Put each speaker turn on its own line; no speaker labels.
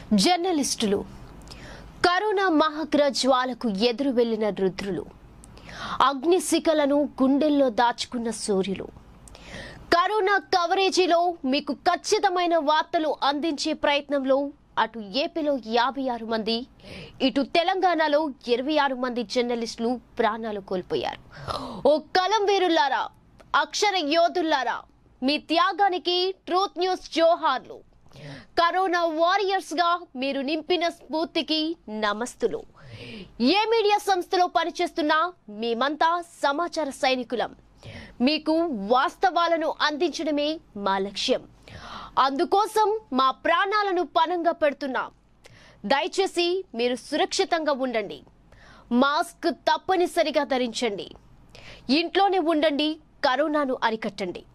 జర్నలిస్టులు కరోనా మహాగ్ర జ్వాలకు ఎదురు వెళ్లిన రుద్రులు అగ్నిశిఖలను గుండెల్లో దాచుకున్న సూర్యులు కరోనా కవరేజీలో మీకు ఖచ్చితమైన వార్తలు అందించే ప్రయత్నంలో అటు ఏపీలో యాభై ఆరు మంది ఇటు తెలంగాణలో ఇరవై ఆరు మంది జర్నలిస్టులు ప్రాణాలు కోల్పోయారు ఓ కలం వీరుల్లారా అక్షర యోధుల్లారా మీ త్యాగానికి ట్రూత్ న్యూస్ జోహార్లు కరోనా వారియర్స్ గా మీరు నింపిన స్ఫూర్తికి నమస్తులు ఏ మీడియా సంస్థలో పనిచేస్తున్నా మేమంతా సమాచార సైనికులం మీకు వాస్తవాలను అందించడమే మా లక్ష్యం అందుకోసం మా ప్రాణాలను పణంగా పెడుతున్నాం దయచేసి మీరు సురక్షితంగా ఉండండి మాస్క్ తప్పనిసరిగా ధరించండి ఇంట్లోనే ఉండండి కరోనాను అరికట్టండి